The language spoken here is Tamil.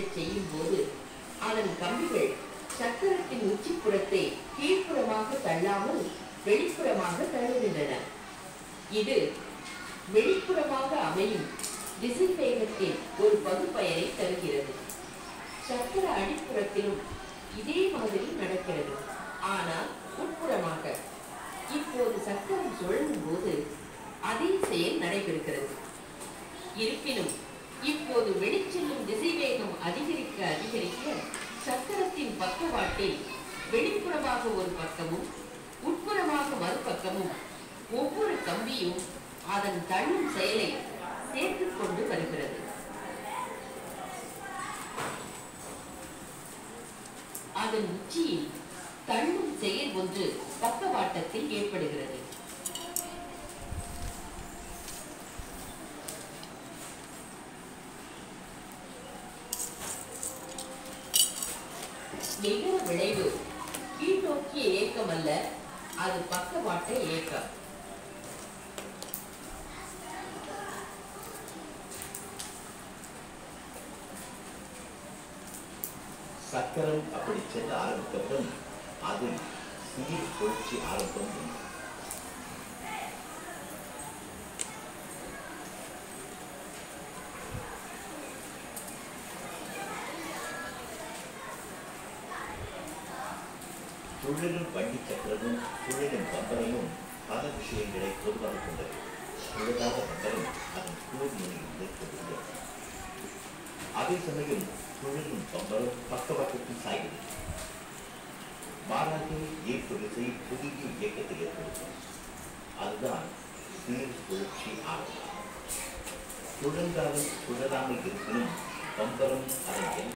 செய்யும் போது அதன் கம்பிகள் சக்கரத்தின் உச்சிப்புறத்தை கீழ்ப்புறமாக தள்ளாமல் வெளிப்புறமாக தள்ளுகின்றன இது வெளிப்புறமாக அமையும் திசைவேகத்தின் ஒரு பகுப்பயனை தருகிறது சக்கர அடிப்புறத்திலும் இதே மாதிரி நடக்கிறது ஆனால் உட்புறமாக இப்போது சக்கரம் சுழலும் போது அதே செயல் நடைபெறுகிறது இருப்பினும் இப்போது வெளிச்செல்லும் திசைவேகம் அதிகரிக்க அதிகரிக்க சக்கரத்தின் பக்கவாட்டில் வெளிப்புறமாக ஒரு பக்கமும் உட்புறமாக மறுபக்கமும் ஒவ்வொரு கம்பியும் அதன் தள்ளும் செயலை சேர்த்துக் கொண்டு வருகிறது அதன் உச்சியில் தள்ளும் செயல் ஒன்று பக்கவாட்டத்தில் ஏற்படுகிறது நிகர விளைவு கீழ்நோக்கிய இயக்கம் அல்ல அது பக்கவாட்ட இயக்கம் சக்கரம் அப்படி செல்ல ஆரம்பித்தவுடன் அதில் சீர் சுழற்சி ஆரம்பம் உண்டு. சுழலும் வண்டி சக்கரமும் சுழலும் பம்பரமும் பல விஷயங்களை பொதுவாக கொண்டது சுழலாத பம்பரம் அதன் கூர் முனையில் நிற்கவில்லை அதே சமயம் சுழலும் பம்பரம் பக்கவாட்டத்தில் சாய்கிறது மாறாக ஈர்ப்பு விசை புதிய இயக்கத்தை ஏற்படுத்தும் அதுதான் சீர் சுழற்சி ஆகும் சுழன்றாலும் சுழலாமல் இருப்பினும் பம்பரம் அதன்